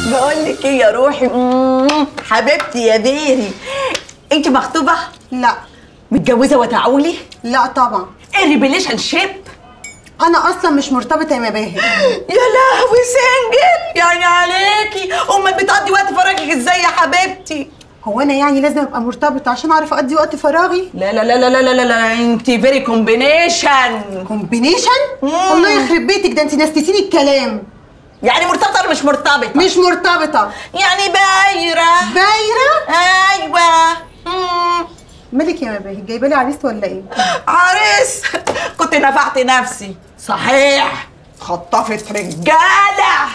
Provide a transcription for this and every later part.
بقول لك ايه يا روحي مم، حبيبتي يا بيري انت مخطوبه لا متجوزه وتعولي لا طبعا ايه الريبليشن شيب انا اصلا مش مرتبطه يا مباهر يا لهوي سنجل يعني عليكي امال بتقضي وقت فراغك ازاي يا حبيبتي هو انا يعني لازم ابقى مرتبطه عشان اعرف اقضي وقت فراغي لا لا لا لا لا لا لا, لا. انت فيري كومبينيشن كومبينيشن مم. الله يخرب بيتك ده انت نسيتيني الكلام يعني مرتبطه ولا مش مرتبطه مش مرتبطه يعني بايره بايره ايوه مم. مالك يا مباهر جايبه لي عريس ولا ايه عريس كنت نفعت نفسي صحيح خطفت رجاله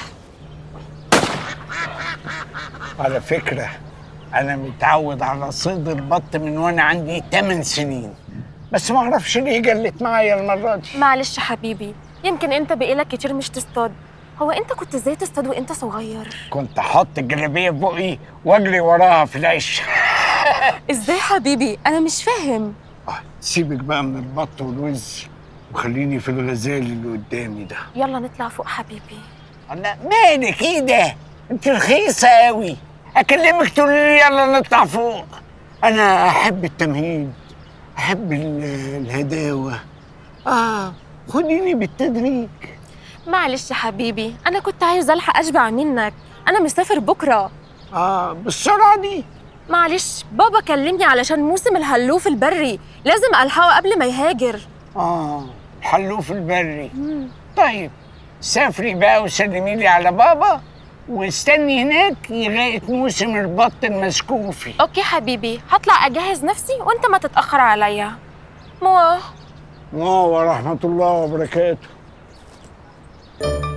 على فكرة أنا متعود على صيد البط من وأنا عندي 8 سنين بس ما أعرفش ليه جلت معايا المرة دي معلش حبيبي يمكن انت بقالك كتير مش تصطاد هو انت كنت ازاي تصطاد وانت صغير كنت أحط الجلابية في بقي وأجري وراها في العش ازاي حبيبي انا مش فاهم آه، سيبك بقى من البط والوز وخليني في الغزال اللي قدامي ده يلا نطلع فوق حبيبي أنا مالك إيه ده؟ أنت رخيصة أوي أكلمك تقولي لي يلا نطلع فوق أنا أحب التمهيد أحب ال- الهداوة آه خديني بالتدريج معلش حبيبي انا كنت عايز الحق اشبع منك انا مسافر بكره آه بالسرعة دي معلش بابا كلمني علشان موسم الهلوف البري لازم الحقه قبل ما يهاجر آه الحلوف البري طيب سافري بقى وسلمي لي على بابا واستني هناك لغاية موسم البط المسكوفي اوكي حبيبي هطلع اجهز نفسي وانت ما تتاخر عليا موا ورحمة الله وبركاته